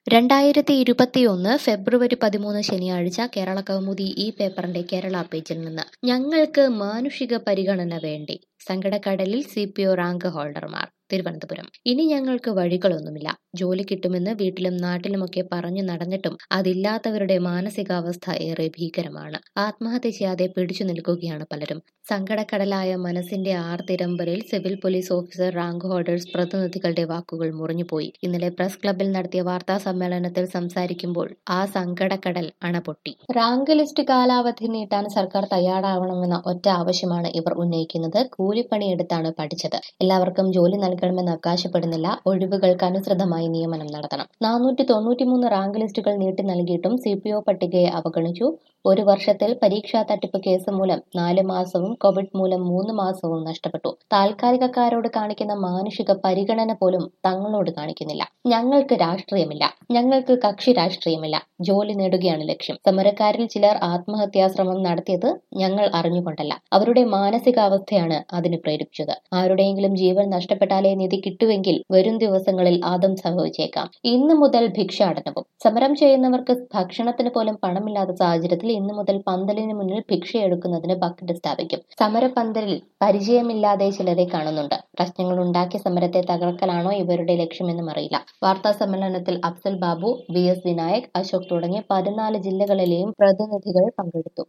രണ്ടായിരത്തി ഇരുപത്തിയൊന്ന് ഫെബ്രുവരി പതിമൂന്ന് ശനിയാഴ്ച കേരള കൗമുദി ഈ പേപ്പറിന്റെ കേരള പേജിൽ നിന്ന് ഞങ്ങൾക്ക് മാനുഷിക പരിഗണന വേണ്ടി സങ്കടക്കടലിൽ സി പി ഒ റാങ്ക് ഹോൾഡർമാർ തിരുവനന്തപുരം ഇനി ഞങ്ങൾക്ക് വഴികളൊന്നുമില്ല ജോലി കിട്ടുമെന്ന് വീട്ടിലും നാട്ടിലുമൊക്കെ പറഞ്ഞു നടന്നിട്ടും അതില്ലാത്തവരുടെ മാനസികാവസ്ഥ ഏറെ ഭീകരമാണ് ആത്മഹത്യ ചെയ്യാതെ പിടിച്ചു നിൽക്കുകയാണ് പലരും സങ്കടക്കടലായ മനസ്സിന്റെ ആർത്തിരമ്പലിൽ civil police officer rank holders പ്രതിനിധികളുടെ വാക്കുകൾ മുറിഞ്ഞുപോയി ഇന്നലെ പ്രസ് ക്ലബിൽ നടത്തിയ വാർത്താ സമ്മേളനത്തിൽ സംസാരിക്കുമ്പോൾ ആ സങ്കടക്കടൽ അണപൊട്ടി റാങ്ക് ലിസ്റ്റ് കാലാവധി നീട്ടാൻ സർക്കാർ തയ്യാറാവണമെന്ന ഒറ്റ ആവശ്യമാണ് ഇവർ ഉന്നയിക്കുന്നത് കൂലിപ്പണിയെടുത്താണ് പഠിച്ചത് എല്ലാവർക്കും ജോലി നൽകണമെന്ന് അവകാശപ്പെടുന്നില്ല ഒഴിവുകൾക്ക് അനുസൃതമായി നിയമനം നടത്തണം നാനൂറ്റി തൊണ്ണൂറ്റിമൂന്ന് റാങ്ക് ലിസ്റ്റുകൾ നീട്ടി നൽകിയിട്ടും സി പി ഒ പട്ടികയെ അവഗണിച്ചു ഒരു വർഷത്തിൽ പരീക്ഷാ തട്ടിപ്പ് കേസ് മൂലം നാല് മാസവും കോവിഡ് മൂലം മൂന്ന് മാസവും നഷ്ടപ്പെട്ടു താൽക്കാലികക്കാരോട് കാണിക്കുന്ന മാനുഷിക പരിഗണന പോലും തങ്ങളോട് കാണിക്കുന്നില്ല ഞങ്ങൾക്ക് രാഷ്ട്രീയമില്ല ഞങ്ങൾക്ക് കക്ഷി രാഷ്ട്രീയമില്ല ജോലി നേടുകയാണ് ലക്ഷ്യം സമരക്കാരിൽ ചിലർ ആത്മഹത്യാശ്രമം നടത്തിയത് ഞങ്ങൾ അറിഞ്ഞുകൊണ്ടല്ല അവരുടെ മാനസികാവസ്ഥയാണ് അതിന് പ്രേരിപ്പിച്ചത് ആരുടെയെങ്കിലും ജീവൻ നഷ്ടപ്പെട്ടാലേ നിധി കിട്ടുമെങ്കിൽ വരും ദിവസങ്ങളിൽ ആദം സംഭവിച്ചേക്കാം ഇന്നു മുതൽ ഭിക്ഷാടനവും സമരം ചെയ്യുന്നവർക്ക് ഭക്ഷണത്തിന് പോലും പണമില്ലാത്ത സാഹചര്യത്തിൽ ഇന്നു മുതൽ പന്തലിന് മുന്നിൽ ഭിക്ഷയെടുക്കുന്നതിന് ബക്കറ്റ് സ്ഥാപിക്കും സമരപന്തലിൽ പരിചയമില്ലാതെ ചിലരെ കാണുന്നുണ്ട് പ്രശ്നങ്ങൾ ഉണ്ടാക്കിയ സമരത്തെ തകർക്കലാണോ ഇവരുടെ ലക്ഷ്യമെന്നും അറിയില്ല വാർത്താ സമ്മേളനത്തിൽ അഫ്സൽ ബാബു വി എസ് വിനായക് അശോക് തുടങ്ങിയ പതിനാല് ജില്ലകളിലെയും പ്രതിനിധികൾ പങ്കെടുത്തു